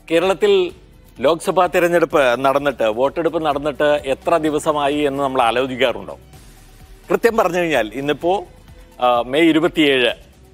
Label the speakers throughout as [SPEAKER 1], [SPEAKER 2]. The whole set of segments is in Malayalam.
[SPEAKER 1] കേരളത്തിൽ ലോക്സഭാ തിരഞ്ഞെടുപ്പ് നടന്നിട്ട് വോട്ടെടുപ്പ് നടന്നിട്ട് എത്ര ദിവസമായി എന്ന് നമ്മൾ ആലോചിക്കാറുണ്ടോ കൃത്യം പറഞ്ഞു കഴിഞ്ഞാൽ ഇന്നിപ്പോ ആ, മെയ് ഇരുപത്തിയേഴ്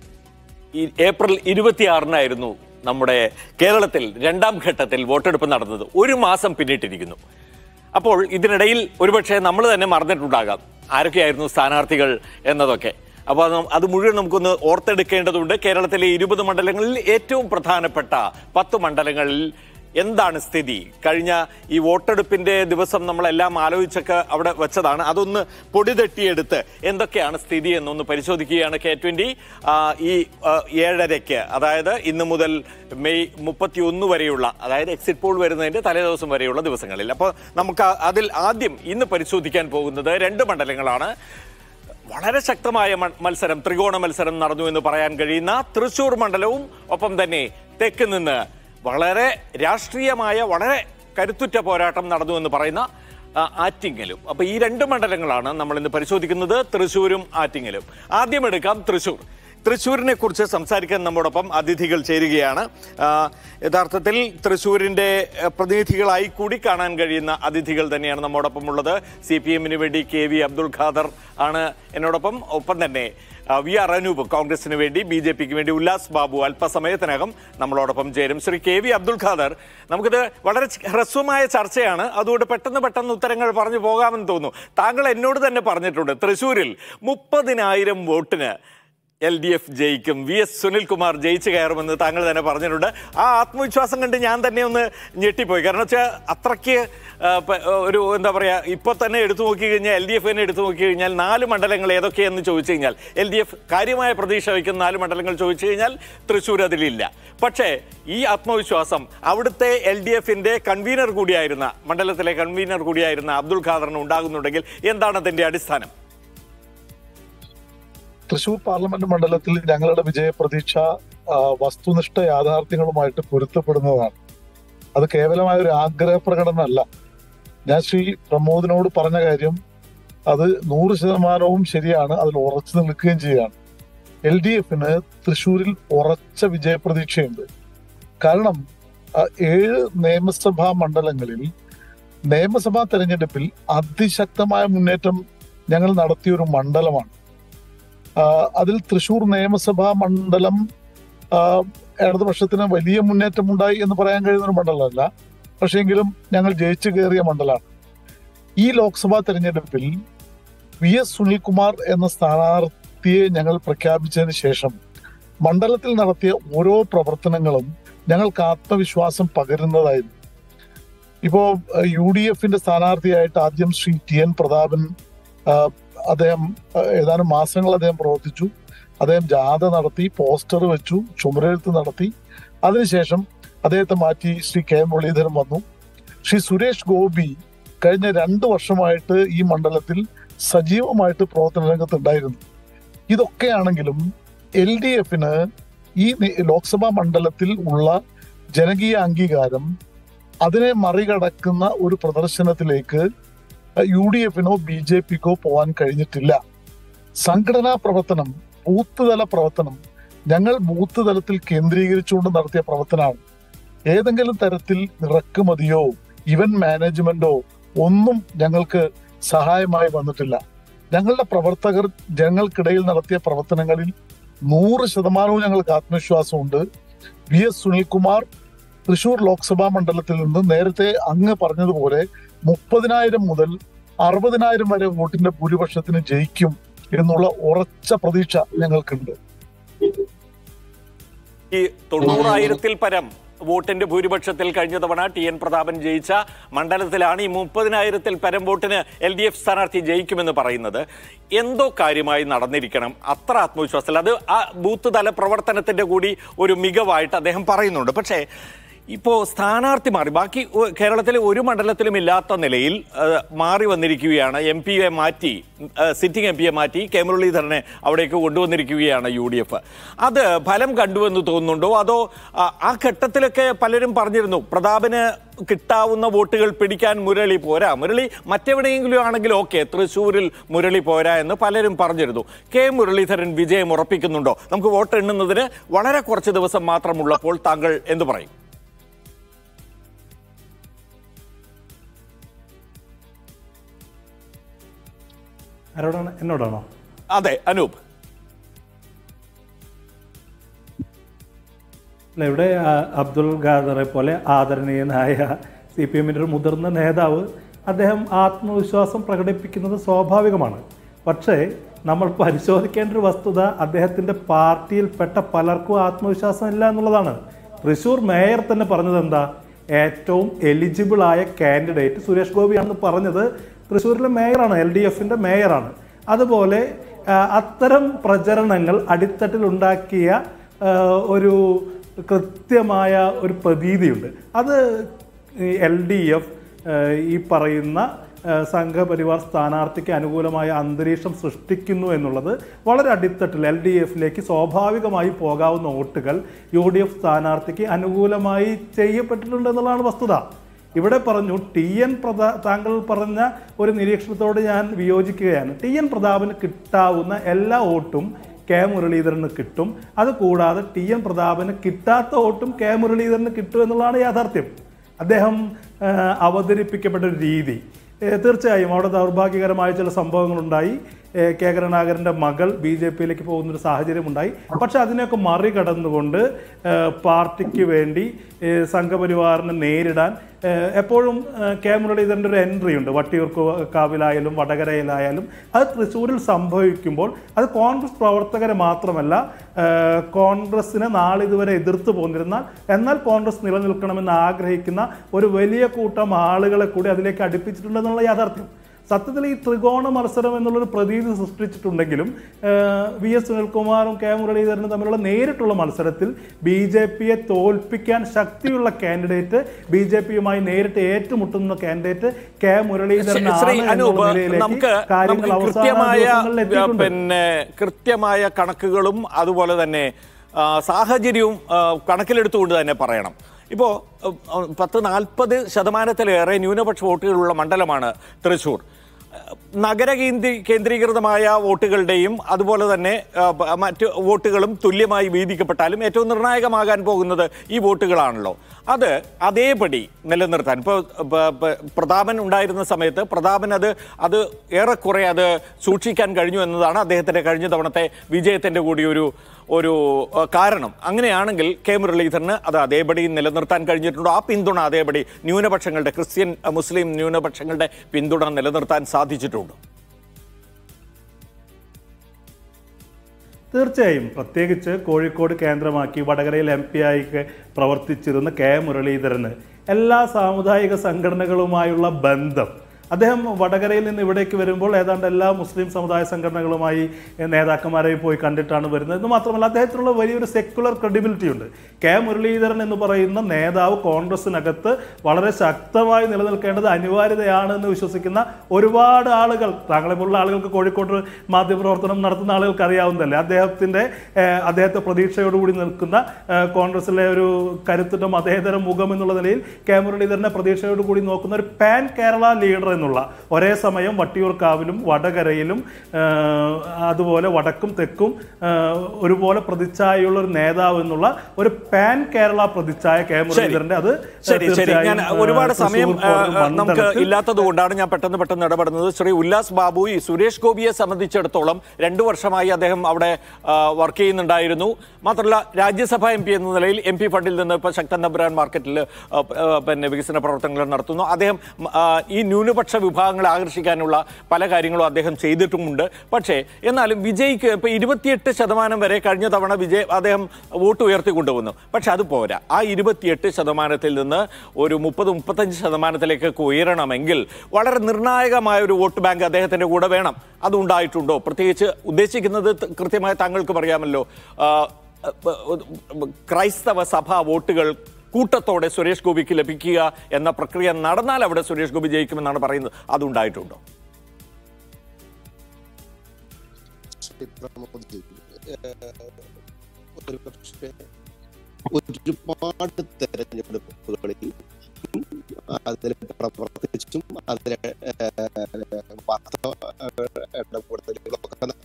[SPEAKER 1] ഈ ഏപ്രിൽ ഇരുപത്തിയാറിനായിരുന്നു നമ്മുടെ കേരളത്തിൽ രണ്ടാം ഘട്ടത്തിൽ വോട്ടെടുപ്പ് നടന്നത് ഒരു മാസം പിന്നിട്ടിരിക്കുന്നു അപ്പോൾ ഇതിനിടയിൽ ഒരുപക്ഷെ നമ്മൾ തന്നെ മറന്നിട്ടുണ്ടാകാം ആരൊക്കെയായിരുന്നു സ്ഥാനാർത്ഥികൾ എന്നതൊക്കെ അപ്പോൾ അത് അത് മുഴുവൻ നമുക്കൊന്ന് ഓർത്തെടുക്കേണ്ടതുണ്ട് കേരളത്തിലെ ഇരുപത് മണ്ഡലങ്ങളിൽ ഏറ്റവും പ്രധാനപ്പെട്ട പത്ത് മണ്ഡലങ്ങളിൽ എന്താണ് സ്ഥിതി കഴിഞ്ഞ ഈ വോട്ടെടുപ്പിന്റെ ദിവസം നമ്മളെല്ലാം ആലോചിച്ചൊക്കെ അവിടെ വെച്ചതാണ് അതൊന്ന് പൊടി തട്ടിയെടുത്ത് എന്തൊക്കെയാണ് സ്ഥിതി എന്നൊന്ന് പരിശോധിക്കുകയാണ് കെ ട്വന്റി ഈ ആ, ഏഴരയ്ക്ക് അതായത് ഇന്ന് മുതൽ മെയ് മുപ്പത്തി ഒന്ന് വരെയുള്ള അതായത് എക്സിറ്റ് പോൾ വരുന്നതിന്റെ തലേദിവസം വരെയുള്ള ദിവസങ്ങളിൽ അപ്പോൾ നമുക്ക് ആ- അതിൽ ആദ്യം ഇന്ന് പരിശോധിക്കാൻ പോകുന്നത് രണ്ട് മണ്ഡലങ്ങളാണ് വളരെ ശക്തമായ മ- മത്സരം ത്രികോണ മത്സരം നടന്നു എന്ന് പറയാൻ കഴിയുന്ന തൃശൂർ മണ്ഡലവും ഒപ്പം തന്നെ തെക്ക് നിന്ന് വളരെ രാഷ്ട്രീയമായ വളരെ കരുത്തുറ്റ പോരാട്ടം നടന്നു എന്ന് പറയുന്ന ആ, ആറ്റിങ്ങലും അപ്പൊ ഈ രണ്ട് മണ്ഡലങ്ങളാണ് നമ്മൾ ഇന്ന് പരിശോധിക്കുന്നത് തൃശൂരും ആറ്റിങ്ങലും ആദ്യം എടുക്കാം തൃശൂർ തൃശ്ശൂരിനെ കുറിച്ച് സംസാരിക്കാൻ നമ്മോടൊപ്പം അതിഥികൾ ചേരുകയാണ് ആ, യഥാർത്ഥത്തിൽ തൃശ്ശൂരിന്റെ ആ, പ്രതിനിധികളായി കൂടി കാണാൻ കഴിയുന്ന അതിഥികൾ തന്നെയാണ് നമ്മോടൊപ്പം ഉള്ളത് സി പി എമ്മിന് വേണ്ടി കെ വി അബ്ദുൾ ഖാദർ ആണ് എന്നോടൊപ്പം ഒപ്പം തന്നെ ആ, വി ആർ അനൂപ് കോൺഗ്രസിന് വേണ്ടി ബി ജെ പിക്ക് വേണ്ടി ഉല്ലാസ് ബാബു അല്പസമയത്തിനകം നമ്മളോടൊപ്പം ചേരും ശ്രീ കെ വി അബ്ദുൾ ഖാദർ നമുക്കിത് വളരെ ച- ഹ്രസ്വമായ ചർച്ചയാണ് അതുകൊണ്ട് പെട്ടെന്ന് പെട്ടെന്ന് ഉത്തരങ്ങൾ പറഞ്ഞു പോകാമെന്ന് തോന്നുന്നു താങ്കൾ എന്നോട് തന്നെ പറഞ്ഞിട്ടുണ്ട് തൃശ്ശൂരിൽ മുപ്പതിനായിരം വോട്ടിന് എൽ ഡി എഫ് ജയിക്കും വി എസ് സുനിൽകുമാർ ജയിച്ചു കയറുമെന്ന് താങ്കൾ തന്നെ പറഞ്ഞിട്ടുണ്ട് ആ ആത്മവിശ്വാസം കണ്ട് ഞാൻ തന്നെ ഒന്ന് ഞെട്ടിപ്പോയി കാരണം വെച്ചാൽ അത്രയ്ക്ക് ആ, പ- ഒരു എന്താ പറയുക ഇപ്പോൾ തന്നെ എടുത്തു നോക്കി കഴിഞ്ഞാൽ എൽ ഡി എഫ് തന്നെ എടുത്തു നോക്കി കഴിഞ്ഞാൽ നാല് മണ്ഡലങ്ങൾ ഏതൊക്കെയെന്ന് ചോദിച്ചു കഴിഞ്ഞാൽ എൽ ഡി എഫ് കാര്യമായ പ്രതീക്ഷ വയ്ക്കുന്ന നാല് മണ്ഡലങ്ങൾ ചോദിച്ചു കഴിഞ്ഞാൽ തൃശ്ശൂർ അതിലില്ല പക്ഷേ ഈ ആത്മവിശ്വാസം അവിടുത്തെ എൽ ഡി എഫിന്റെ കൺവീനർ കൂടിയായിരുന്ന മണ്ഡലത്തിലെ കൺവീനർ കൂടിയായിരുന്ന അബ്ദുൾ ഖാദറിന് ഉണ്ടാകുന്നുണ്ടെങ്കിൽ എന്താണ് അതിന്റെ അടിസ്ഥാനം
[SPEAKER 2] തൃശൂർ പാർലമെന്റ് മണ്ഡലത്തിൽ ഞങ്ങളുടെ വിജയപ്രതീക്ഷ ആ, വസ്തുനിഷ്ഠ യാഥാർത്ഥ്യങ്ങളുമായിട്ട് പൊരുത്തപ്പെടുന്നതാണ് അത് കേവലമായ ഒരു ആഗ്രഹ പ്രകടനമല്ല ഞാൻ ശ്രീ പ്രമോദിനോട് പറഞ്ഞ കാര്യം അത് നൂറ് ശതമാനവും ശരിയാണ് അതിൽ ഉറച്ചു നിൽക്കുകയും ചെയ്യുകയാണ് എൽ ഡി എഫിന് തൃശൂരിൽ ഉറച്ച വിജയപ്രതീക്ഷയുണ്ട് കാരണം ആ, ഏഴ് നിയമസഭാ മണ്ഡലങ്ങളിൽ നിയമസഭാ തെരഞ്ഞെടുപ്പിൽ അതിശക്തമായ മുന്നേറ്റം ഞങ്ങൾ നടത്തിയ ഒരു മണ്ഡലമാണ് ആ, അതിൽ തൃശൂർ നിയമസഭാ മണ്ഡലം ആ, ഇടതുപക്ഷത്തിന് വലിയ മുന്നേറ്റം ഉണ്ടായി എന്ന് പറയാൻ കഴിയുന്ന ഒരു മണ്ഡലമല്ല പക്ഷേങ്കിലും ഞങ്ങൾ ജയിച്ചു കയറിയ മണ്ഡലമാണ് ഈ ലോക്സഭാ തെരഞ്ഞെടുപ്പിൽ വി എസ് സുനിൽകുമാർ എന്ന സ്ഥാനാർത്ഥിയെ ഞങ്ങൾ പ്രഖ്യാപിച്ചതിന് ശേഷം മണ്ഡലത്തിൽ നടത്തിയ ഓരോ പ്രവർത്തനങ്ങളും ഞങ്ങൾക്ക് ആത്മവിശ്വാസം പകരുന്നതായിരുന്നു ഇപ്പോ യു ഡി എഫിന്റെ സ്ഥാനാർത്ഥിയായിട്ട് ആദ്യം ശ്രീ ടി എൻ പ്രതാപൻ ആ, അദ്ദേഹം ആ, ഏതാനും മാസങ്ങൾ അദ്ദേഹം പ്രവർത്തിച്ചു അദ്ദേഹം ജാഥ നടത്തി പോസ്റ്റർ വെച്ചു ചുമരെഴുത്ത് നടത്തി അതിനുശേഷം അദ്ദേഹത്തെ മാറ്റി ശ്രീ കെ മുരളീധരൻ വന്നു ശ്രീ സുരേഷ് ഗോപി കഴിഞ്ഞ രണ്ട് വർഷമായിട്ട് ഈ മണ്ഡലത്തിൽ സജീവമായിട്ട് പ്രവർത്തന രംഗത്ത് ഉണ്ടായിരുന്നു ഇതൊക്കെയാണെങ്കിലും എൽ ഡി എഫിന് ഈ നി- ലോക്സഭാ മണ്ഡലത്തിൽ ഉള്ള ജനകീയ അംഗീകാരം അതിനെ മറികടക്കുന്ന ഒരു പ്രദർശനത്തിലേക്ക് യു ഡി എഫിനോ ബി ജെ പിക്കോ പോകാൻ കഴിഞ്ഞിട്ടില്ല സംഘടനാ പ്രവർത്തനം ബൂത്ത് തല പ്രവർത്തനം ഞങ്ങൾ ബൂത്ത് തലത്തിൽ കേന്ദ്രീകരിച്ചുകൊണ്ട് നടത്തിയ പ്രവർത്തനമാണ് ഏതെങ്കിലും തരത്തിൽ ഇറക്കുമതിയോ ഇവന്റ് മാനേജ്മെന്റോ ഒന്നും ഞങ്ങൾക്ക് സഹായമായി വന്നിട്ടില്ല ഞങ്ങളുടെ പ്രവർത്തകർ ജനങ്ങൾക്കിടയിൽ നടത്തിയ പ്രവർത്തനങ്ങളിൽ നൂറ് ശതമാനവും ഞങ്ങൾക്ക് ആത്മവിശ്വാസമുണ്ട് വി എസ് സുനിൽകുമാർ തൃശൂർ ലോക്സഭാ മണ്ഡലത്തിൽ നിന്ന് നേരത്തെ അങ്ങ് പറഞ്ഞതുപോലെ മുപ്പതിനായിരം മുതൽ അറുപതിനായിരം വരെ വോട്ടിന്റെ ഭൂരിപക്ഷത്തിന് ജയിക്കും എന്നുള്ള ഉറച്ച പ്രതീക്ഷ ഞങ്ങൾക്കുണ്ട്
[SPEAKER 1] ഈ തൊണ്ണൂറായിരത്തിൽ പരം വോട്ടിന്റെ ഭൂരിപക്ഷത്തിൽ കഴിഞ്ഞ തവണ ടി എൻ പ്രതാപൻ ജയിച്ച മണ്ഡലത്തിലാണ് ഈ മുപ്പതിനായിരത്തിൽ പരം വോട്ടിന് എൽ ഡി എഫ് സ്ഥാനാർത്ഥി ജയിക്കുമെന്ന് പറയുന്നത് എന്തോ കാര്യമായി നടന്നിരിക്കണം അത്ര ആത്മവിശ്വാസത്തിൽ അത് ആ ബൂത്ത് തല പ്രവർത്തനത്തിന്റെ കൂടി ഒരു മികവായിട്ട് അദ്ദേഹം പറയുന്നുണ്ട് പക്ഷേ ഇപ്പോൾ സ്ഥാനാർത്ഥി മാറി ബാക്കി ഒ- കേരളത്തിലെ ഒരു മണ്ഡലത്തിലും ഇല്ലാത്ത നിലയിൽ ആ, മാറി വന്നിരിക്കുകയാണ് എം പിയെ മാറ്റി സിറ്റിംഗ് എം പിയെ മാറ്റി കെ മുരളീധരനെ അവിടേക്ക് കൊണ്ടുവന്നിരിക്കുകയാണ് യു ഡി എഫ് അത് ഫലം കണ്ടുവെന്ന് തോന്നുന്നുണ്ടോ അതോ ആ, ആ ഘട്ടത്തിലൊക്കെ പലരും പറഞ്ഞിരുന്നു പ്രതാപന് കിട്ടാവുന്ന വോട്ടുകൾ പിടിക്കാൻ മുരളി പോരാ മുരളി മറ്റെവിടെയെങ്കിലും ആണെങ്കിൽ ഓക്കെ തൃശ്ശൂരിൽ മുരളി പോരാ എന്ന് പലരും പറഞ്ഞിരുന്നു കെ മുരളീധരൻ വിജയം ഉറപ്പിക്കുന്നുണ്ടോ നമുക്ക് വോട്ട് എണ്ണുന്നതിന് വളരെ കുറച്ച് ദിവസം മാത്രമുള്ളപ്പോൾ താങ്കൾ എന്തു പറയും
[SPEAKER 3] ആരോടാണ് എന്നോടാണോ
[SPEAKER 1] അതെ അനൂപ്
[SPEAKER 3] അല്ല ഇവിടെ ആ, അബ്ദുൾ ഖാദറെ പോലെ ആദരണീയനായ സി പി എമ്മിൻ്റെ ഒരു മുതിർന്ന നേതാവ് അദ്ദേഹം ആത്മവിശ്വാസം പ്രകടിപ്പിക്കുന്നത് സ്വാഭാവികമാണ് പക്ഷേ നമ്മൾ പരിശോധിക്കേണ്ട ഒരു വസ്തുത അദ്ദേഹത്തിൻ്റെ പാർട്ടിയിൽപ്പെട്ട പലർക്കും ആത്മവിശ്വാസം ഇല്ല എന്നുള്ളതാണ് തൃശ്ശൂർ മേയർ തന്നെ പറഞ്ഞത് എന്താ ഏറ്റവും എലിജിബിൾ ആയ കാൻഡിഡേറ്റ് സുരേഷ് ഗോപിയാണെന്ന് പറഞ്ഞത് തൃശ്ശൂരിലെ മേയറാണ് എൽ ഡി എഫിൻ്റെ മേയറാണ് അതുപോലെ ആ, അത്തരം പ്രചരണങ്ങൾ അടിത്തട്ടിൽ ഉണ്ടാക്കിയ ആ, ഒരു കൃത്യമായ ഒരു പ്രതീതിയുണ്ട് അത് എൽ ഡി എഫ് ഈ പറയുന്ന ആ, സംഘപരിവാർ സ്ഥാനാർത്ഥിക്ക് അനുകൂലമായ അന്തരീക്ഷം സൃഷ്ടിക്കുന്നു എന്നുള്ളത് വളരെ അടിത്തട്ടിൽ എൽ ഡി എഫിലേക്ക് സ്വാഭാവികമായി പോകാവുന്ന വോട്ടുകൾ യു ഡി എഫ് സ്ഥാനാർത്ഥിക്ക് അനുകൂലമായി ചെയ്യപ്പെട്ടിട്ടുണ്ട് എന്നുള്ളതാണ് വസ്തുത ഇവിടെ പറഞ്ഞു ടി എൻ പ്രതാ താങ്കൾ പറഞ്ഞ ഒരു നിരീക്ഷണത്തോട് ഞാൻ വിയോജിക്കുകയാണ് ടി എൻ പ്രതാപന് കിട്ടാവുന്ന എല്ലാ വോട്ടും കെ മുരളീധരന് കിട്ടും അത് കൂടാതെ ടി എൻ പ്രതാപന് കിട്ടാത്ത വോട്ടും കെ മുരളീധരന് കിട്ടും എന്നുള്ളതാണ് യാഥാർത്ഥ്യം അദ്ദേഹം ആ, അവതരിപ്പിക്കപ്പെട്ട ഒരു രീതി ഏ, തീർച്ചയായും അവിടെ ദൗർഭാഗ്യകരമായ ചില സംഭവങ്ങളുണ്ടായി ഏ, കെ കരുണാകരൻ്റെ മകൾ ബി ജെ പിയിലേക്ക് പോകുന്നൊരു സാഹചര്യമുണ്ടായി പക്ഷെ അതിനെയൊക്കെ മറികടന്നുകൊണ്ട് ഏ, പാർട്ടിക്ക് വേണ്ടി ഏ, സംഘപരിവാറിനെ നേരിടാൻ ഏ, എപ്പോഴും ഏ, കെ മുരളീധരൻ്റെ ഒരു എൻട്രി ഉണ്ട് വട്ടിയൂർക്കാവിലായാലും വടകരയിലായാലും അത് തൃശ്ശൂരിൽ സംഭവിക്കുമ്പോൾ അത് കോൺഗ്രസ് പ്രവർത്തകരെ മാത്രമല്ല ഏ, കോൺഗ്രസിനെ നാളിതുവരെ എതിർത്ത് പോന്നിരുന്നാൽ എന്നാൽ കോൺഗ്രസ് നിലനിൽക്കണമെന്ന് ആഗ്രഹിക്കുന്ന ഒരു വലിയ കൂട്ടം ആളുകളെ കൂടി അതിലേക്ക് അടുപ്പിച്ചിട്ടുണ്ടെന്നുള്ള യാഥാർത്ഥ്യം സത്യത്തിൽ ഈ ത്രികോണ മത്സരം എന്നുള്ളൊരു പ്രതീതി സൃഷ്ടിച്ചിട്ടുണ്ടെങ്കിലും ഏഹ്, വി എസ് സുനിൽകുമാറും കെ മുരളീധരനും തമ്മിലുള്ള നേരിട്ടുള്ള മത്സരത്തിൽ ബി ജെ പിയെ തോൽപ്പിക്കാൻ ശക്തിയുള്ള കാൻഡിഡേറ്റ് ബി ജെ പിയുമായി നേരിട്ട് ഏറ്റുമുട്ടുന്ന കാൻഡിഡേറ്റ് കെ മുരളീധരനാണ്
[SPEAKER 1] ശ്രീ
[SPEAKER 3] എന്നുള്ള
[SPEAKER 1] അനൂപ്
[SPEAKER 3] നിലയിലേക്ക്
[SPEAKER 1] നമുക്ക്
[SPEAKER 3] കാര്യങ്ങൾ
[SPEAKER 1] നമുക്ക്
[SPEAKER 3] അവസാന
[SPEAKER 1] കൃത്യമായ
[SPEAKER 3] ദിവസങ്ങളിൽ എത്തിയിട്ടുണ്ട്.
[SPEAKER 1] പിന്നെ കൃത്യമായ കണക്കുകളും അതുപോലെ തന്നെ ആ, സാഹചര്യവും ആ, കണക്കിലെടുത്തുകൊണ്ട് തന്നെ പറയണം ഇപ്പോൾ പത്ത് നാൽപ്പത് ശതമാനത്തിലേറെ ന്യൂനപക്ഷ വോട്ടുകളുള്ള മണ്ഡലമാണ് തൃശ്ശൂർ നഗര കേന്ദ്രീ കേന്ദ്രീകൃതമായ വോട്ടുകളുടെയും അതുപോലെ തന്നെ ആ, പ- മറ്റ് വോട്ടുകളും തുല്യമായി വീതിക്കപ്പെട്ടാലും ഏറ്റവും നിർണായകമാകാൻ പോകുന്നത് ഈ വോട്ടുകളാണല്ലോ അത് അതേപടി നിലനിർത്താൻ ഇപ്പോൾ പ്രതാപൻ ഉണ്ടായിരുന്ന സമയത്ത് പ്രതാപൻ അത് അത് ഏറെക്കുറെ അത് സൂക്ഷിക്കാൻ കഴിഞ്ഞു എന്നതാണ് അദ്ദേഹത്തിൻ്റെ കഴിഞ്ഞ തവണത്തെ വിജയത്തിൻ്റെ കൂടി ഒരു ഒരു ആ, കാരണം അങ്ങനെയാണെങ്കിൽ കെ മുരളീധരന് അത് അതേപടി നിലനിർത്താൻ കഴിഞ്ഞിട്ടുണ്ടോ ആ പിന്തുണ അതേപടി ന്യൂനപക്ഷങ്ങളുടെ ക്രിസ്ത്യൻ ആ, മുസ്ലിം ന്യൂനപക്ഷങ്ങളുടെ പിന്തുണ നിലനിർത്താൻ സാധിച്ചിട്ടുണ്ടോ
[SPEAKER 3] തീർച്ചയായും പ്രത്യേകിച്ച് കോഴിക്കോട് കേന്ദ്രമാക്കി വടകരയിൽ എം പി ആയി ഒക്കെ പ്രവർത്തിച്ചിരുന്ന കെ മുരളീധരന് എല്ലാ സാമുദായിക സംഘടനകളുമായുള്ള ബന്ധം അദ്ദേഹം വടകരയിൽ നിന്ന് ഇവിടേക്ക് വരുമ്പോൾ ഏതാണ്ട് എല്ലാ മുസ്ലിം സമുദായ സംഘടനകളുമായി എ, നേതാക്കന്മാരെയും പോയി കണ്ടിട്ടാണ് വരുന്നത് എന്ന് മാത്രമല്ല അദ്ദേഹത്തിനുള്ള വലിയൊരു സെക്യുലർ ക്രെഡിബിലിറ്റി ഉണ്ട് കെ മുരളീധരൻ എന്ന് പറയുന്ന നേതാവ് കോൺഗ്രസിനകത്ത് വളരെ ശക്തമായി നിലനിൽക്കേണ്ടത് അനിവാര്യതയാണ് എന്ന് വിശ്വസിക്കുന്ന ഒരുപാട് ആളുകൾ താങ്കളെ പോലുള്ള ആളുകൾക്ക് കോഴിക്കോട് മാധ്യമപ്രവർത്തനം നടത്തുന്ന ആളുകൾക്ക് അറിയാവുന്നതല്ലേ അദ്ദേഹത്തിന്റെ ഏഹ്, അദ്ദേഹത്തെ പ്രതീക്ഷയോടുകൂടി നിൽക്കുന്ന ഏഹ്, കോൺഗ്രസിലെ ഒരു കരുത്തുറ്റ മതേതര മുഖം എന്നുള്ള നിലയിൽ കെ മുരളീധരനെ പ്രതീക്ഷയോടുകൂടി നോക്കുന്ന ഒരു പാൻ കേരള ലീഡർ എന്നുള്ള ഒരേ സമയം വട്ടിയൂർക്കാവിലും വടകരയിലും ഏഹ്, അതുപോലെ വടക്കും തെക്കും ഏഹ്, ഒരുപോലെ പ്രതിച്ഛായയുള്ള ഒരു നേതാവ് എന്നുള്ള ഒരു പാൻ കേരള പ്രതിച്ഛായ കെ മുരളീധരന്റെ അത്
[SPEAKER 1] ശരി ശരി ഞാൻ
[SPEAKER 3] തീർച്ചയായും,
[SPEAKER 1] ഒരുപാട്
[SPEAKER 3] ഏഹ്,
[SPEAKER 1] സമയം
[SPEAKER 3] തൃശ്ശൂർ
[SPEAKER 1] ആ,
[SPEAKER 3] പോലുള്ള
[SPEAKER 1] നമുക്ക്
[SPEAKER 3] മണ്ഡലത്തിൽ
[SPEAKER 1] ഇല്ലാത്തത് കൊണ്ടാണ് ഞാൻ പെട്ടെന്ന് പെട്ടെന്ന് ഇടപെടുന്നത് ശ്രീ ഉല്ലാസ് ബാബു ഈ സുരേഷ് ഗോപിയെ സംബന്ധിച്ചിടത്തോളം രണ്ടു വർഷമായി അദ്ദേഹം അവിടെ വർക്ക് ചെയ്യുന്നുണ്ടായിരുന്നു മാത്രമല്ല രാജ്യസഭ എം പി എന്ന നിലയിൽ എം പി ഫണ്ടിൽ നിന്ന് ഇപ്പോൾ ശക്തൻ നബ്രാൻ മാർക്കറ്റിൽ ആ, ആ, പിന്നെ വികസന പ്രവർത്തനങ്ങൾ നടത്തുന്നു അദ്ദേഹം ആ, ഈ ന്യൂനപക്ഷ വിഭാഗങ്ങളെ ആകർഷിക്കാനുള്ള പല കാര്യങ്ങളും അദ്ദേഹം ചെയ്തിട്ടുമുണ്ട് പക്ഷേ എന്നാലും വിജയ്ക്ക് ഇപ്പോൾ ഇരുപത്തിയെട്ട് ശതമാനം വരെ കഴിഞ്ഞ തവണ വിജയ് അദ്ദേഹം വോട്ട് ഉയർത്തി കൊണ്ടുവന്നു പക്ഷെ അത് പോരാ ആ ഇരുപത്തിയെട്ട് ശതമാനത്തിൽ നിന്ന് ഒരു മുപ്പത് മുപ്പത്തഞ്ച് ശതമാനത്തിലേക്കൊക്കെ ഉയരണമെങ്കിൽ വളരെ നിർണായകമായ ഒരു വോട്ട് ബാങ്ക് അദ്ദേഹത്തിന്റെ കൂടെ വേണം അത് ഉണ്ടായിട്ടുണ്ടോ പ്രത്യേകിച്ച് ഉദ്ദേശിക്കുന്നത് ത- കൃത്യമായി താങ്കൾക്കും അറിയാമല്ലോ ആ, ബ- ക്രൈസ്തവ സഭാ വോട്ടുകൾ കൂട്ടത്തോടെ സുരേഷ് ഗോപിക്ക് ലഭിക്കുക എന്ന പ്രക്രിയ നടന്നാൽ അവിടെ സുരേഷ് ഗോപി ജയിക്കുമെന്നാണ് പറയുന്നത് അതുണ്ടായിട്ടുണ്ടോ
[SPEAKER 4] ശ്രീ പ്രമോദ് ഒരു പക്ഷേ ഒരുപാട് തെരഞ്ഞെടുപ്പുകളിൽ അതിൽ പ്രവർത്തിച്ചും അതിലെ വാർത്ത ഇടപെടലുകളൊക്കെ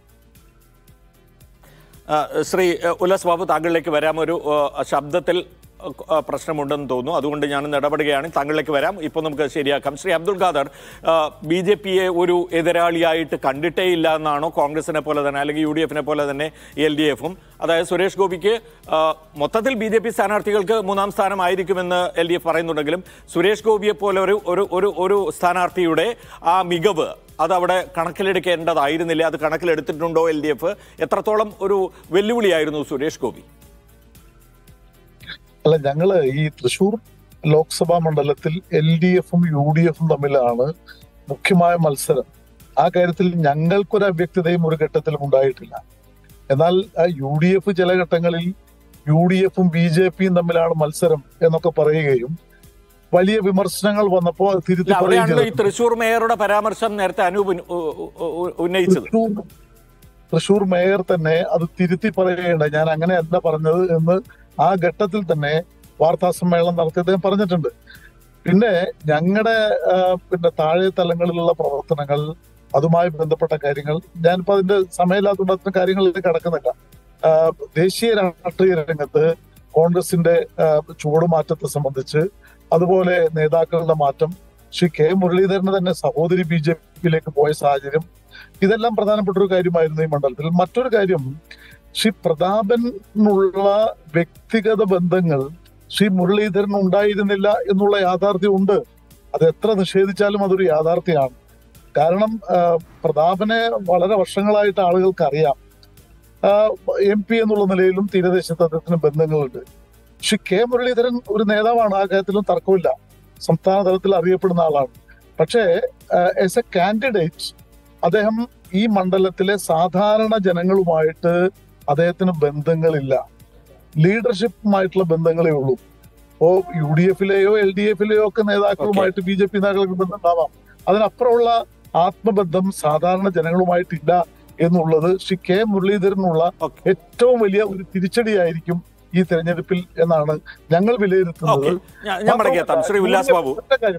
[SPEAKER 1] ആ, ശ്രീ ആ, ഉല്ലാസ് ബാബു താങ്കളിലേക്ക് വരാം ഒരു ആ, ശബ്ദത്തിൽ ആ, പ്രശ്നമുണ്ടെന്ന് തോന്നുന്നു അതുകൊണ്ട് ഞാൻ ഇടപെടുകയാണ് താങ്കളിലേക്ക് വരാം ഇപ്പോൾ നമുക്ക് ശരിയാക്കാം ശ്രീ അബ്ദുൽ ഖാദർ ബി ജെ പിയെ ഒരു എതിരാളിയായിട്ട് കണ്ടിട്ടേ ഇല്ല എന്നാണോ കോൺഗ്രസിനെ പോലെ തന്നെ അല്ലെങ്കിൽ യു ഡി എഫിനെ പോലെ തന്നെ എൽ ഡി എഫും അതായത് സുരേഷ് ഗോപിക്ക് ആ, മൊത്തത്തിൽ ബി ജെ പി സ്ഥാനാർത്ഥികൾക്ക് മൂന്നാം സ്ഥാനമായിരിക്കുമെന്ന് എൽ ഡി എഫ് പറയുന്നുണ്ടെങ്കിലും സുരേഷ് ഗോപിയെ പോലെ ഒരു ഒരു ഒരു ഒരു സ്ഥാനാർത്ഥിയുടെ ആ മികവ് അത് അവിടെ കണക്കിലെടുക്കേണ്ടതായിരുന്നില്ല അത് കണക്കിലെടുത്തിട്ടുണ്ടോ എൽ ഡി എഫ് എത്രത്തോളം ഒരു വെല്ലുവിളിയായിരുന്നു സുരേഷ് ഗോപി
[SPEAKER 2] അല്ല ഞങ്ങള് ഈ തൃശൂർ ലോക്സഭാ മണ്ഡലത്തിൽ എൽ ഡി എഫും യു ഡി എഫും തമ്മിലാണ് മുഖ്യമായ മത്സരം ആ കാര്യത്തിൽ ഞങ്ങൾക്കൊരു അവ്യക്തതയും ഒരു ഘട്ടത്തിലും ഉണ്ടായിട്ടില്ല എന്നാൽ യു ഡി എഫ് ചില ഘട്ടങ്ങളിൽ യു ഡി എഫും ബി ജെ പിയും തമ്മിലാണ് മത്സരം എന്നൊക്കെ പറയുകയും വലിയ വിമർശനങ്ങൾ വന്നപ്പോൾ അത് തിരുത്തി
[SPEAKER 1] ഇല്ല,
[SPEAKER 2] പറയുകയും
[SPEAKER 1] അവിടെയാണല്ലോ ഈ
[SPEAKER 2] ചെയ്തിട്ടുണ്ട്.
[SPEAKER 1] തൃശൂർ മേയറുടെ പരാമർശം നേരത്തെ അനൂപ് ഉന്ന- ഉ- ഉ- ഉ- ഉന്നയിച്ചത്
[SPEAKER 2] തൃശൂർ തൃശൂർ മേയർ തന്നെ അത് തിരുത്തി പറയുകയുണ്ട് ഞാൻ അങ്ങനെയല്ല പറഞ്ഞത് എന്ന് ആ ഘട്ടത്തിൽ തന്നെ വാർത്താ സമ്മേളനം നടത്തി അദ്ദേഹം പറഞ്ഞിട്ടുണ്ട് പിന്നെ ഞങ്ങളുടെ പിന്നെ താഴെ തലങ്ങളിലുള്ള പ്രവർത്തനങ്ങൾ അതുമായി ബന്ധപ്പെട്ട കാര്യങ്ങൾ ഞാനിപ്പോ അതിന്റെ സമയമില്ലാത്തതുകൊണ്ട് അത്തരം കാര്യങ്ങളിലേക്ക് കടക്കുന്നില്ല ആ, ദേശീയ രാഷ്ട്രീയ രംഗത്ത് കോൺഗ്രസിന്റെ ആ, ചുവടുമാറ്റത്തെ സംബന്ധിച്ച് അതുപോലെ നേതാക്കളുടെ മാറ്റം ശ്രീ കെ മുരളീധരന് തന്നെ സഹോദരി ബി ജെ പിയിലേക്ക് പോയ സാഹചര്യം ഇതെല്ലാം പ്രധാനപ്പെട്ട ഒരു കാര്യമായിരുന്നു ഈ മണ്ഡലത്തിൽ മറ്റൊരു കാര്യം ശ്രീ പ്രതാപനുള്ള വ്യക്തിഗത ബന്ധങ്ങൾ ശ്രീ മുരളീധരൻ ഉണ്ടായിരുന്നില്ല എന്നുള്ള യാഥാർത്ഥ്യം ഉണ്ട് അത് എത്ര നിഷേധിച്ചാലും അതൊരു യാഥാർത്ഥ്യമാണ് കാരണം ആ, പ്രതാപനെ വളരെ വർഷങ്ങളായിട്ട് ആളുകൾക്ക് അറിയാം എം പി എന്നുള്ള നിലയിലും തീരദേശത്ത് അദ്ദേഹത്തിന് ബന്ധങ്ങളുണ്ട് ശ്രീ കെ മുരളീധരൻ ഒരു നേതാവാണ് ആ കാര്യത്തിലും തർക്കമില്ല സംസ്ഥാന തലത്തിൽ അറിയപ്പെടുന്ന ആളാണ് പക്ഷേ ആസ് എ കാൻഡിഡേറ്റ് അദ്ദേഹം ഈ മണ്ഡലത്തിലെ സാധാരണ ജനങ്ങളുമായിട്ട് അദ്ദേഹത്തിന് ബന്ധങ്ങളില്ല ലീഡർഷിപ്പുമായിട്ടുള്ള ബന്ധങ്ങളേ ഉള്ളൂ ഇപ്പോ യു ഡി എഫിലെയോ എൽ ഡി എഫിലെയോ ഒക്കെ നേതാക്കളുമായിട്ട് ബി ജെ പി നേതാക്കൾക്ക് ബന്ധം ഉണ്ടാവാം അതിനപ്പുറമുള്ള ആത്മബന്ധം സാധാരണ ജനങ്ങളുമായിട്ടില്ല എന്നുള്ളത് ശ്രീ കെ മുരളീധരനുള്ള
[SPEAKER 1] Okay.
[SPEAKER 2] ഏറ്റവും വലിയ ഒരു തിരിച്ചടിയായിരിക്കും ഈ തെരഞ്ഞെടുപ്പിൽ എന്നാണ് ഞങ്ങൾ വിലയിരുത്തുന്നത്
[SPEAKER 1] ഓക്കെ ഞാൻ ഞാൻ മടങ്ങിയെത്താം ശ്രീ ഉല്ലാസ് ബാബു
[SPEAKER 2] ഒറ്റ കാര്യം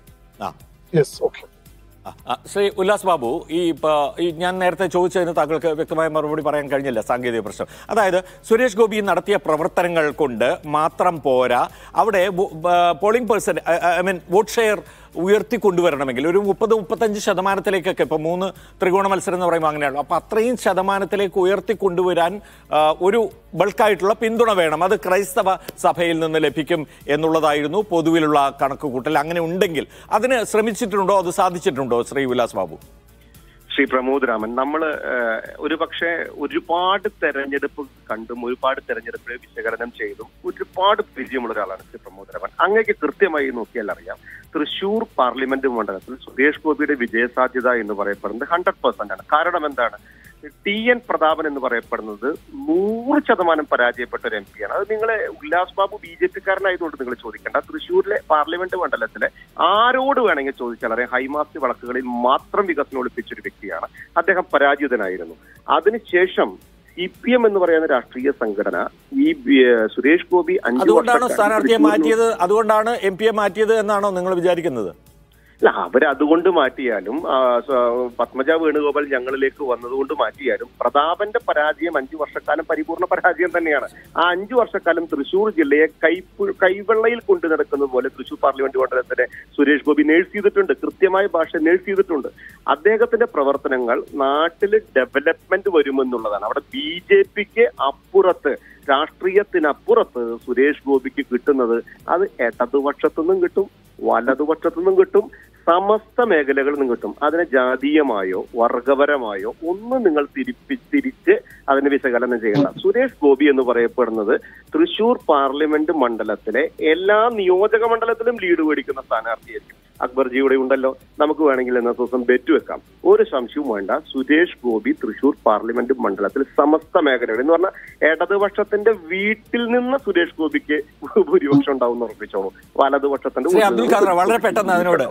[SPEAKER 1] ആ
[SPEAKER 2] യെസ് ഓക്കെ
[SPEAKER 1] ആ, ആ, ശ്രീ ഉല്ലാസ് ബാബു ഈ ഇപ്പ- ഈ ഞാൻ നേരത്തെ ചോദിച്ചതിന് താങ്കൾക്ക് വ്യക്തമായ മറുപടി പറയാൻ കഴിഞ്ഞില്ല സാങ്കേതിക പ്രശ്നം അതായത് സുരേഷ് ഗോപി നടത്തിയ പ്രവർത്തനങ്ങൾ കൊണ്ട് മാത്രം പോരാ അവിടെ വോ- ബ- polling person I mean vote share ഉയർത്തിക്കൊണ്ടുവരണമെങ്കിൽ ഒരു മുപ്പത് മുപ്പത്തഞ്ച് ശതമാനത്തിലേക്കൊക്കെ ഇപ്പൊ മൂന്ന് ത്രികോണ മത്സരം എന്ന് പറയുമ്പോൾ അങ്ങനെയാണല്ലോ അപ്പൊ അത്രയും ശതമാനത്തിലേക്ക് ഉയർത്തിക്കൊണ്ടുവരാൻ ആ, ഒരു ബൾക്കായിട്ടുള്ള പിന്തുണ വേണം അത് ക്രൈസ്തവ സഭയിൽ നിന്ന് ലഭിക്കും എന്നുള്ളതായിരുന്നു പൊതുവിലുള്ള കണക്കുകൂട്ടൽ അങ്ങനെ ഉണ്ടെങ്കിൽ അതിന് ശ്രമിച്ചിട്ടുണ്ടോ അത് സാധിച്ചിട്ടുണ്ടോ ശ്രീ വിലാസ് ബാബു
[SPEAKER 5] ശ്രീ പ്രമോദ് രാമൻ നമ്മൾ ഒരു പക്ഷേ ഒരുപാട് തെരഞ്ഞെടുപ്പ് കണ്ടും ഒരുപാട് തെരഞ്ഞെടുപ്പ് വിശകലനം ചെയ്തും ഒരുപാട് പരിചയമുള്ള ഒരാളാണ് ശ്രീ പ്രമോദ് രാമൻ അങ്ങേക്ക് കൃത്യമായി നോക്കിയാൽ അറിയാം തൃശൂർ പാർലമെന്റ് മണ്ഡലത്തിൽ സുരേഷ് ഗോപിയുടെ വിജയസാധ്യത എന്ന് പറയപ്പെടുന്നത് ഹൺഡ്രഡ് പെർസെന്റ് ആണ് കാരണം എന്താണ് ടി എൻ പ്രതാപൻ എന്ന് പറയപ്പെടുന്നത് നൂറ് ശതമാനം പരാജയപ്പെട്ട ഒരു എം പി ആണ് അത് നിങ്ങളെ ഉല്ലാസ് ബാബു ബി ജെ പിക്കാരനായതുകൊണ്ട് നിങ്ങൾ ചോദിക്കേണ്ട തൃശ്ശൂരിലെ പാർലമെന്റ് മണ്ഡലത്തിലെ ആരോട് വേണമെങ്കിൽ ചോദിച്ചാൽ അറിയാം ഹൈമാസ്റ്റ് വളക്കുകളിൽ മാത്രം വികസനം ഒളിപ്പിച്ച ഒരു വ്യക്തിയാണ് അദ്ദേഹം പരാജിതനായിരുന്നു അതിനുശേഷം സി പി എം എന്ന് പറയുന്ന രാഷ്ട്രീയ സംഘടന ഈ ബി- സുരേഷ് ഗോപി അഞ്ചു
[SPEAKER 1] അതുകൊണ്ടാണോ
[SPEAKER 5] വർഷക്കാലം
[SPEAKER 1] സ്ഥാനാർത്ഥിയെ
[SPEAKER 5] തൃശ്ശൂരിൽ
[SPEAKER 1] മാറ്റിയത് അതുകൊണ്ടാണ് എം പിയെ മാറ്റിയത് എന്നാണോ നിങ്ങൾ വിചാരിക്കുന്നത്
[SPEAKER 5] അല്ല അവരതുകൊണ്ട് മാറ്റിയാലും ആ, സ- പത്മജ വേണുഗോപാൽ ഞങ്ങളിലേക്ക് വന്നതുകൊണ്ട് മാറ്റിയാലും പ്രതാപന്റെ പരാജയം അഞ്ചു വർഷക്കാലം പരിപൂർണ പരാജയം തന്നെയാണ് ആ അഞ്ചു വർഷക്കാലം തൃശൂർ ജില്ലയെ കൈപ്പു കൈവെള്ളയിൽ കൊണ്ടു നടക്കുന്നത് പോലെ തൃശൂർ പാർലമെന്റ് മണ്ഡലത്തിനെ സുരേഷ് ഗോപി നേഴ്സ് ചെയ്തിട്ടുണ്ട് കൃത്യമായ ഭാഷ നേഴ്സ് ചെയ്തിട്ടുണ്ട് അദ്ദേഹത്തിന്റെ പ്രവർത്തനങ്ങൾ നാട്ടിൽ ഡെവലപ്മെന്റ് വരുമെന്നുള്ളതാണ് അവിടെ ബി ജെ പിക്ക് അപ്പുറത്ത് രാഷ്ട്രീയത്തിനപ്പുറത്ത് സുരേഷ് ഗോപിക്ക് കിട്ടുന്നത് അത് ഇടതുപക്ഷത്തുനിന്നും കിട്ടും വലതുപക്ഷത്തുനിന്നും കിട്ടും സമസ്ത മേഖലകളിൽ നിന്നും കിട്ടും അതിനെ ജാതീയമായോ വർഗപരമായോ ഒന്നും നിങ്ങൾ തിരിപ്പി തിരിച്ച് അതിനെ വിശകലനം ചെയ്യണ്ട സുരേഷ് ഗോപി എന്ന് പറയപ്പെടുന്നത് തൃശൂർ പാർലമെന്റ് മണ്ഡലത്തിലെ എല്ലാ നിയോജക മണ്ഡലത്തിലും ലീഡ് മേടിക്കുന്ന സ്ഥാനാർത്ഥിയായിരിക്കും അക്ബർജിയുടെ ഉണ്ടല്ലോ നമുക്ക് വേണമെങ്കിൽ ഇന്നത്തെ ദിവസം ബെറ്റ് വെക്കാം ഒരു സംശയവും വേണ്ട സുരേഷ് ഗോപി തൃശൂർ പാർലമെന്റ് മണ്ഡലത്തിൽ സമസ്ത മേഖലകളിൽ എന്ന് പറഞ്ഞാൽ ഇടതുപക്ഷത്തിന്റെ വീട്ടിൽ നിന്ന് സുരേഷ് ഗോപിക്ക് ഭൂരിപക്ഷം ഉണ്ടാവും ഉറപ്പിച്ചോളൂ വലതുപക്ഷത്തിന്റെ
[SPEAKER 1] ശ്രീ
[SPEAKER 5] വീട്ടിൽ
[SPEAKER 1] അബ്ദുൽ
[SPEAKER 5] നിന്ന്
[SPEAKER 1] ഖാദർ വളരെ പെട്ടെന്ന് അതിനോട്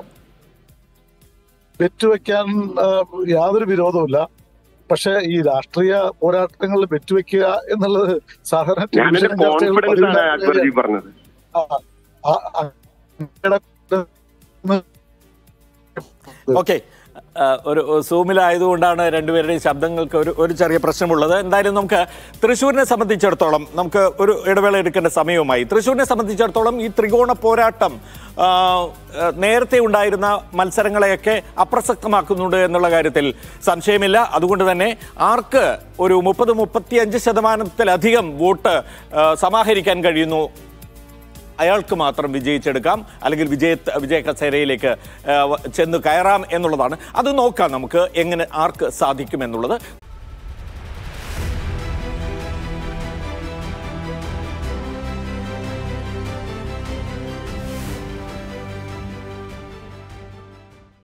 [SPEAKER 2] ബെറ്റ് വെക്കാൻ ആ, യാതൊരു വിരോധവുമില്ല പക്ഷെ ഈ രാഷ്ട്രീയ പോരാട്ടങ്ങളിൽ ബെറ്റ് വെക്കുക എന്നുള്ളത് സാധാരണ
[SPEAKER 5] ഞാൻ എന്റെ
[SPEAKER 2] ടെലിവിഷൻ ചർച്ചകളിൽ
[SPEAKER 5] കോൺഫിഡൻസ് ആണ്
[SPEAKER 2] പതിവില്ലാത്ത
[SPEAKER 5] അക്ബർജി പറഞ്ഞത്
[SPEAKER 2] ആ, ആ, ആ, അങ്ങയുടെ
[SPEAKER 1] ഓക്കെ ആ, ഒരു സൂമിലായതുകൊണ്ടാണ് രണ്ടുപേരുടെയും ശബ്ദങ്ങൾക്ക് ഒരു ഒരു ചെറിയ പ്രശ്നമുള്ളത് എന്തായാലും നമുക്ക് തൃശ്ശൂരിനെ സംബന്ധിച്ചിടത്തോളം നമുക്ക് ഒരു ഇടവേള എടുക്കേണ്ട സമയവുമായി തൃശ്ശൂരിനെ സംബന്ധിച്ചിടത്തോളം ഈ ത്രികോണ പോരാട്ടം ആ, ആ, നേരത്തെ ഉണ്ടായിരുന്ന മത്സരങ്ങളെയൊക്കെ അപ്രസക്തമാക്കുന്നുണ്ട് എന്നുള്ള കാര്യത്തിൽ സംശയമില്ല അതുകൊണ്ട് തന്നെ ആർക്ക് ഒരു മുപ്പത് മുപ്പത്തിയഞ്ച് ശതമാനത്തിലധികം വോട്ട് ആ, സമാഹരിക്കാൻ കഴിയുന്നു അയാൾക്ക് മാത്രം വിജയിച്ചെടുക്കാം അല്ലെങ്കിൽ വിജയ വിജയ കസേരയിലേക്ക് ആ, വ- ചെന്ന് കയറാം എന്നുള്ളതാണ് അത് നോക്കാം നമുക്ക് എങ്ങനെ ആർക്ക് സാധിക്കും എന്നുള്ളത്